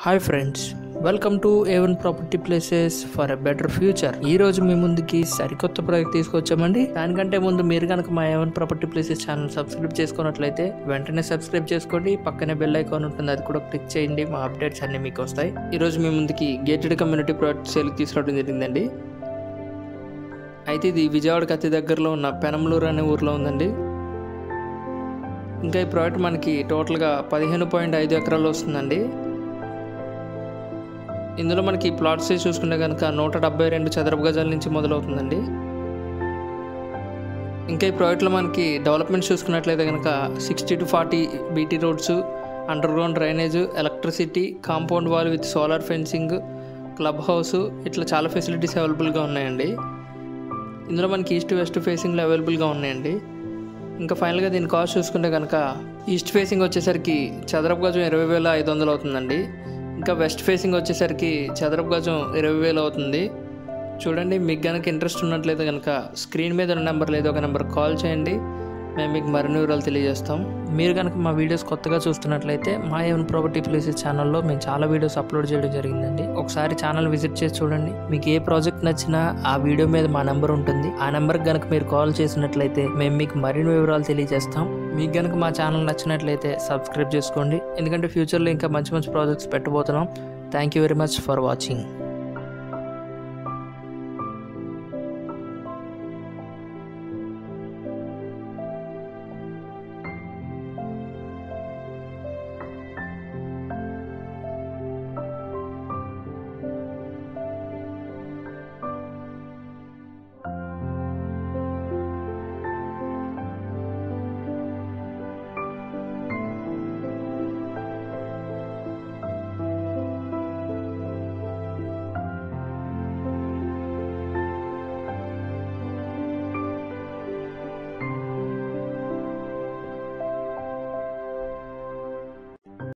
hi friends welcome to A one property places for a better future ఈ రోజు మీ ముందుకి సరికొత్త ప్రాజెక్ట్ తీసుకొచ్చామండి దానికంటే ముందు మీరు కనుక మా A one property places channel subscribe చేసుకున్నట్లయితే వెంటనే సబ్స్క్రైబ్ చేసుకోండి పక్కనే బెల్ ఐకాన్ ఉంటుంది అది కూడా క్లిక్ చేయండి మా అప్డేట్స్ అన్ని మీకు వస్తాయి ఈ రోజు మీ ముందుకి గేటెడ్ కమ్యూనిటీ ప్రాజెక్ట్ సేల్కి తీసుకురావడం జరిగిందండి అయితే ఇది విజయవాడకి అతి దగ్గరలో ఉన్న పెనంలూరు అనే ఊర్లో ఉందండి ఇంకా ఈ ప్రాజెక్ట్ మనకి టోటల్గా పదిహేను పాయింట్ ఐదు ఎకరాలు వస్తుందండి ఇందులో మనకి ప్లాట్ సైజ్ చూసుకుంటే కనుక నూట డెబ్బై రెండు చదరపు గజాల నుంచి మొదలవుతుందండి ఇంకా ఈ ప్రాజెక్ట్లో మనకి డెవలప్మెంట్ చూసుకున్నట్లయితే కనుక sixty to forty BT roads underground drainage electricity compound wall with solar fencing club house ఇట్లా చాలా ఫెసిలిటీస్ అవైలబుల్గా ఉన్నాయండి ఇందులో మనకి ఈస్ట్ వెస్ట్ ఫేసింగ్లో అవైలబుల్గా ఉన్నాయండి ఇంకా ఫైనల్గా దీని కాస్ట్ చూసుకుంటే కనుక ఈస్ట్ ఫేసింగ్ వచ్చేసరికి చదరపు గజం ఇరవై వేల ఐదు వందలు అవుతుందండి ఇంకా వెస్ట్ ఫేసింగ్ వచ్చేసరికి చదరపు గజం ఇరవై వేలు అవుతుంది చూడండి మీకు కనుక ఇంట్రెస్ట్ ఉన్నట్లయితే కనుక స్క్రీన్ మీద ఉన్న నెంబర్ లేదు ఒక నెంబర్ కాల్ చేయండి మేము మీకు మరిన్ని వివరాలు తెలియజేస్తాం మీరు కనుక మా వీడియోస్ కొత్తగా చూస్తున్నట్లయితే మా ఏవన్ ప్రాపర్టీ ప్లేసెస్ ఛానల్లో మేము చాలా వీడియోస్ అప్లోడ్ చేయడం జరిగిందండి ఒకసారి ఛానల్ విజిట్ చేసి చూడండి మీకు ఏ ప్రాజెక్ట్ నచ్చినా ఆ వీడియో మీద మా నెంబర్ ఉంటుంది ఆ నెంబర్కి కనుక మీరు కాల్ చేసినట్లయితే మేము మీకు మరిన్ని వివరాలు తెలియజేస్తాం మీకు కనుక మా ఛానల్ నచ్చినట్లయితే సబ్స్క్రైబ్ చేసుకోండి ఎందుకంటే ఫ్యూచర్లో ఇంకా మంచి మంచి ప్రాజెక్ట్స్ పెట్టబోతున్నాం thank you very much for watching